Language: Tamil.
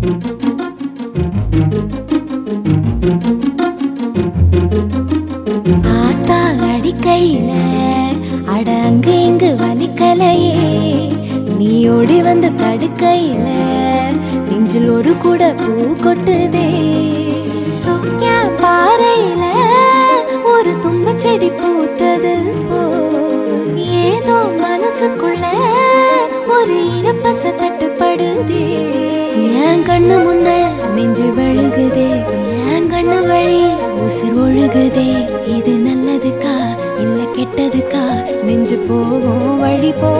ஆத்தா அடிக்கையில அட அங்கு இங்கு வலிக்கலையே நீ ஓடி வந்து தடுக்கையில நெஞ்சில் ஒரு கூட பூ கொட்டுதே சொக்கியா பாறையில ஒரு தும்ப செடி பூத்தது போ ஏதோ மனசுக்குள்ள ஒரு இரப்பச தட்டுப்படுதே என் கண்ணு முன்ன நெஞ்சு வழுகுதே என் கண்ணு வழி உசிர் ஒழுகுதே இது நல்லதுக்கா இல்ல கெட்டதுக்கா நெஞ்சு போகும் வழி போ